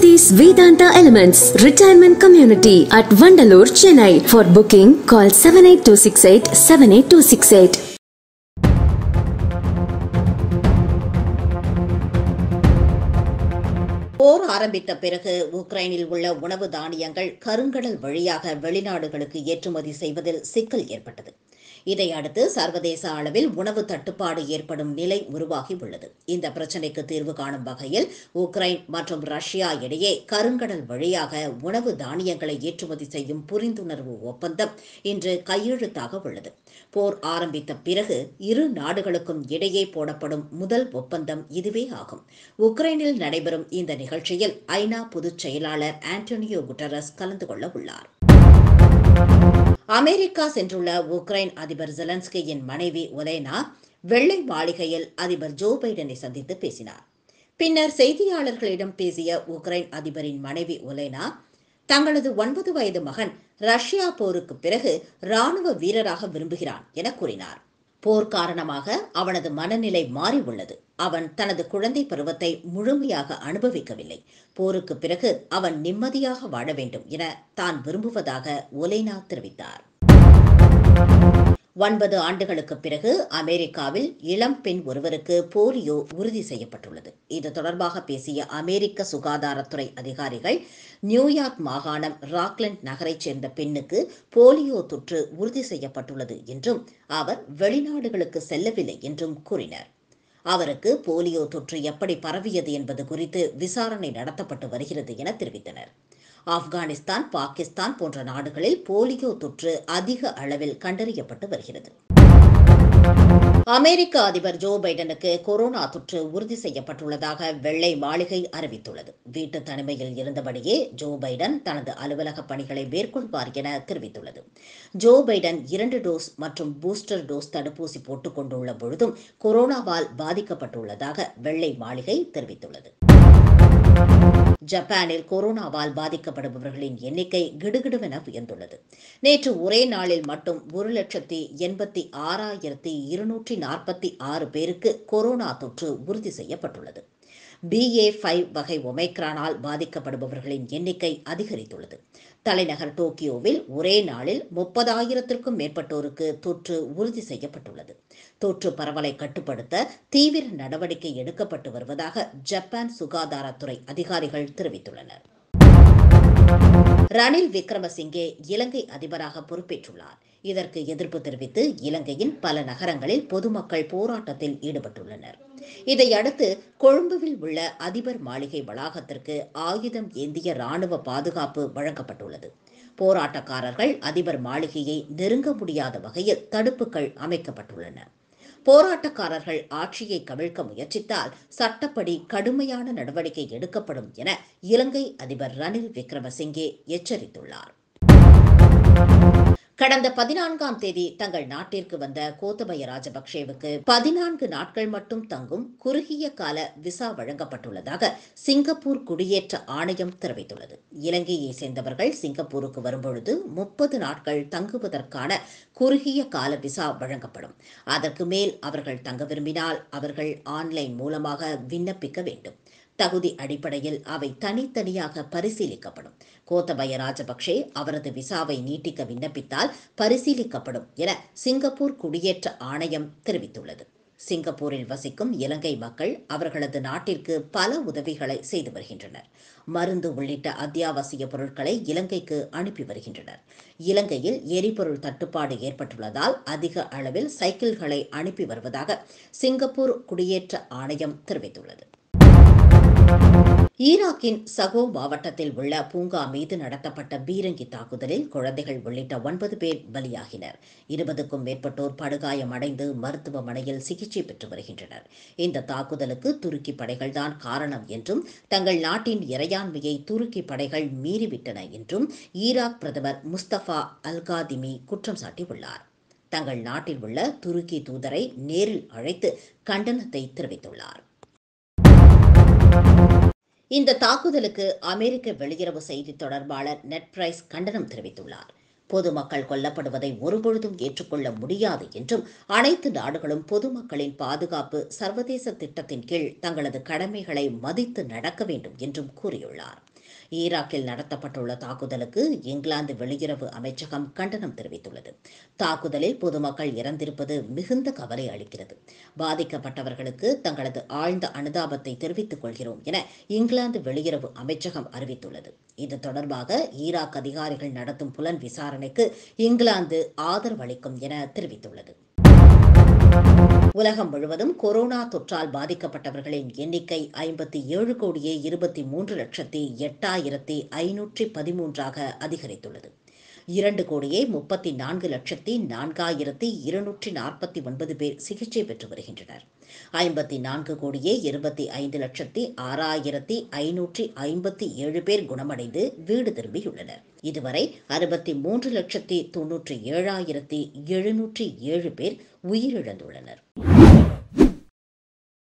Saty's Vedanta Elements Retirement Community at Vandalur, Chennai. For booking, call 78268 78268. போர் ஆரம்பித்த பிறகு உக்ரைனில் உள்ள உணவு தானியங்கள் கருங்கடல் வழியாக வெளிநாடுகளுக்கு ஏற்றுமதி செய்வதில் சிக்கல் ஏற்பட்டது இதையடுத்து சர்வதேச அளவில் உணவு தட்டுப்பாடு ஏற்படும் நிலை உருவாகி உள்ளது இந்த பிரச்சினைக்கு தீர்வு காணும் வகையில் உக்ரைன் மற்றும் ரஷ்யா இடையே கருங்கடல் வழியாக உணவு தானியங்களை ஏற்றுமதி செய்யும் புரிந்துணர்வு ஒப்பந்தம் இன்று கையெழுத்தாக உள்ளது போர் ஆரம்பித்த பிறகு இரு நாடுகளுக்கும் இடையே போடப்படும் முதல் ஒப்பந்தம் இதுவே ஆகும் உக்ரைனில் நடைபெறும் இந்த நிகழ்ச்சியில் ஐநா பொதுச் செயலாளர் ஆண்டோனியோ குட்டரஸ் கலந்து கொள்ள உள்ளார் அமெரிக்கா சென்றுள்ள உக்ரைன் அதிபர் ஜெலன்ஸ்கியின் மனைவி ஒலேனா வெள்ளை மாளிகையில் அதிபர் ஜோ பைடனை சந்தித்து பேசினார் பின்னர் செய்தியாளர்களிடம் பேசிய உக்ரைன் அதிபரின் மனைவி ஒலேனா தங்களது ஒன்பது வயது மகன் ரஷ்யா போருக்கு பிறகு ராணுவ வீரராக விரும்புகிறான் என கூறினார் போர் காரணமாக அவனது மனநிலை மாறி உள்ளது அவன் தனது குழந்தை பருவத்தை முழுமையாக அனுபவிக்கவில்லை போருக்கு பிறகு அவன் நிம்மதியாக வாழ வேண்டும் என தான் விரும்புவதாக ஒலேனா தெரிவித்தார் ஒன்பது ஆண்டுகளுக்கு பிறகு அமெரிக்காவில் இளம் பெண் ஒருவருக்கு போலியோ உறுதி செய்யப்பட்டுள்ளது இது தொடர்பாக பேசிய அமெரிக்க சுகாதாரத்துறை அதிகாரிகள் நியூயார்க் மாகாணம் ராக்லண்ட் நகரைச் சேர்ந்த பெண்ணுக்கு போலியோ தொற்று உறுதி செய்யப்பட்டுள்ளது என்றும் அவர் வெளிநாடுகளுக்கு செல்லவில்லை என்றும் கூறினர் அவருக்கு போலியோ தொற்று எப்படி பரவியது என்பது குறித்து விசாரணை நடத்தப்பட்டு வருகிறது என தெரிவித்தனர் ஆப்கானிஸ்தான் பாகிஸ்தான் போன்ற நாடுகளில் போலியோ தொற்று அதிக அளவில் கண்டறியப்பட்டு வருகிறது அமெரிக்க அதிபர் ஜோ பைடனுக்கு கொரோனா தொற்று உறுதி செய்யப்பட்டுள்ளதாக வெள்ளை மாளிகை அறிவித்துள்ளது வீட்டு தனிமையில் இருந்தபடியே ஜோ பைடன் தனது அலுவலக பணிகளை மேற்கொள்வார் என தெரிவித்துள்ளது ஜோ பைடன் இரண்டு டோஸ் மற்றும் பூஸ்டர் டோஸ் தடுப்பூசி போட்டுக் கொண்டுள்ள பொழுதும் கொரோனாவால் பாதிக்கப்பட்டுள்ளதாக வெள்ளை மாளிகை தெரிவித்துள்ளது ஜப்பானில் கொரோனாவால் பாதிக்கப்படுபவர்களின் எண்ணிக்கை கிடுகிடுவென உயர்ந்துள்ளது நேற்று ஒரே நாளில் மட்டும் ஒரு லட்சத்தி எண்பத்தி ஆறாயிரத்தி இருநூற்றி நாற்பத்தி ஆறு பேருக்கு கொரோனா தொற்று உறுதி செய்யப்பட்டுள்ளது பிஏ ஃபைவ் வகை ஒமைக்ரானால் பாதிக்கப்படுபவர்களின் எண்ணிக்கை அதிகரித்துள்ளது தலைநகர் டோக்கியோவில் ஒரே நாளில் முப்பதாயிரத்திற்கும் மேற்பட்டோருக்கு தொற்று உறுதி செய்யப்பட்டுள்ளது தொற்று பரவலை கட்டுப்படுத்த தீவிர நடவடிக்கை எடுக்கப்பட்டு வருவதாக ஜப்பான் சுகாதாரத்துறை அதிகாரிகள் தெரிவித்துள்ளனர் ரணில் விக்ரமசிங்கே இலங்கை அதிபராக பொறுப்பேற்றுள்ளார் இதற்கு எதிர்ப்பு தெரிவித்து இலங்கையின் பல நகரங்களில் பொதுமக்கள் போராட்டத்தில் ஈடுபட்டுள்ளனர் இதையடுத்து கொழும்புவில் உள்ள அதிபர் மாளிகை வளாகத்திற்கு ஆயுதம் ஏந்திய ராணுவ பாதுகாப்பு வழங்கப்பட்டுள்ளது போராட்டக்காரர்கள் அதிபர் மாளிகையை நெருங்க முடியாத வகையில் தடுப்புகள் அமைக்கப்பட்டுள்ளன போராட்டக்காரர்கள் ஆட்சியை கவிழ்க்க முயற்சித்தால் சட்டப்படி கடுமையான நடவடிக்கை எடுக்கப்படும் என இலங்கை அதிபர் ரணில் விக்ரமசிங்கே எச்சரித்துள்ளார் கடந்த பதினான்காம் தேதி தங்கள் நாட்டிற்கு வந்த கோத்தபய ராஜபக்சேவுக்கு பதினான்கு நாட்கள் மட்டும் தங்கும் குறுகிய கால விசா வழங்கப்பட்டுள்ளதாக சிங்கப்பூர் குடியேற்ற ஆணையம் தெரிவித்துள்ளது இலங்கையை சேர்ந்தவர்கள் சிங்கப்பூருக்கு வரும்பொழுது முப்பது நாட்கள் தங்குவதற்கான குறுகிய கால விசா வழங்கப்படும் அதற்கு மேல் அவர்கள் தங்க விரும்பினால் அவர்கள் ஆன்லைன் மூலமாக விண்ணப்பிக்க வேண்டும் தகுதி அடிப்படையில் அவை தனித்தனியாக பரிசீலிக்கப்படும் கோத்தபய ராஜபக்சே அவரது விசாவை நீட்டிக்க விண்ணப்பித்தால் பரிசீலிக்கப்படும் என சிங்கப்பூர் குடியேற்ற ஆணையம் தெரிவித்துள்ளது சிங்கப்பூரில் வசிக்கும் இலங்கை மக்கள் அவர்களது நாட்டிற்கு பல உதவிகளை செய்து வருகின்றனர் மருந்து உள்ளிட்ட அத்தியாவசிய பொருட்களை இலங்கைக்கு அனுப்பி வருகின்றனர் இலங்கையில் எரிபொருள் தட்டுப்பாடு ஏற்பட்டுள்ளதால் அதிக அளவில் சைக்கிள்களை அனுப்பி வருவதாக சிங்கப்பூர் குடியேற்ற ஆணையம் தெரிவித்துள்ளது ஈராக்கின் சகோ மாவட்டத்தில் உள்ள பூங்கா மீது நடத்தப்பட்ட பீரங்கி தாக்குதலில் குழந்தைகள் உள்ளிட்ட ஒன்பது பேர் பலியாகினர் இருபதுக்கும் மேற்பட்டோர் படுகாயமடைந்து மருத்துவமனையில் சிகிச்சை பெற்று வருகின்றனர் இந்த தாக்குதலுக்கு துருக்கி படைகள்தான் காரணம் என்றும் தங்கள் நாட்டின் இறையாண்மையை துருக்கி படைகள் மீறிவிட்டன என்றும் ஈராக் பிரதமர் முஸ்தபா அல்காதிமி குற்றம் சாட்டியுள்ளார் தங்கள் நாட்டில் உள்ள துருக்கி தூதரை நேரில் அழைத்து கண்டனத்தை தெரிவித்துள்ளார் இந்த தாக்குதலுக்கு அமெரிக்க வெளியுறவு செய்தி தொடர்பாளர் நெட் பிரைஸ் கண்டனம் தெரிவித்துள்ளார் பொதுமக்கள் கொல்லப்படுவதை ஒருபொழுதும் ஏற்றுக்கொள்ள முடியாது என்றும் அனைத்து நாடுகளும் பொதுமக்களின் பாதுகாப்பு சர்வதேச திட்டத்தின் கீழ் தங்களது கடமைகளை மதித்து நடக்க வேண்டும் என்றும் கூறியுள்ளார் ஈராக்கில் நடத்தப்பட்டுள்ள தாக்குதலுக்கு இங்கிலாந்து வெளியுறவு அமைச்சகம் கண்டனம் தெரிவித்துள்ளது தாக்குதலில் பொதுமக்கள் இறந்திருப்பது மிகுந்த கவலை அளிக்கிறது பாதிக்கப்பட்டவர்களுக்கு தங்களது ஆழ்ந்த அனுதாபத்தை தெரிவித்துக் கொள்கிறோம் என இங்கிலாந்து வெளியுறவு அமைச்சகம் அறிவித்துள்ளது இது தொடர்பாக ஈராக் அதிகாரிகள் நடத்தும் புலன் விசாரணைக்கு இங்கிலாந்து ஆதரவளிக்கும் என தெரிவித்துள்ளது உலகம் முழுவதும் கொரோனா தொற்றால் பாதிக்கப்பட்டவர்களின் எண்ணிக்கை ஐம்பத்தி ஏழு கோடியே இருபத்தி மூன்று லட்சத்தி எட்டாயிரத்தி ஐநூற்றி பதிமூன்றாக அதிகரித்துள்ளது இரண்டு கோடியே முப்பத்தி நான்கு லட்சத்தி நான்காயிரத்தி இருநூற்றி நாற்பத்தி ஒன்பது பேர் சிகிச்சை பெற்று வருகின்றனர் ஐம்பத்தி நான்கு கோடியே இருபத்தி ஐந்து லட்சத்தி ஆறாயிரத்தி ஐநூற்றி ஐம்பத்தி ஏழு பேர் குணமடைந்து வீடு திரும்பியுள்ளனர் இதுவரை அறுபத்தி மூன்று லட்சத்தி தொன்னூற்றி ஏழாயிரத்தி எழுநூற்றி ஏழு பேர் உயிரிழந்துள்ளனர்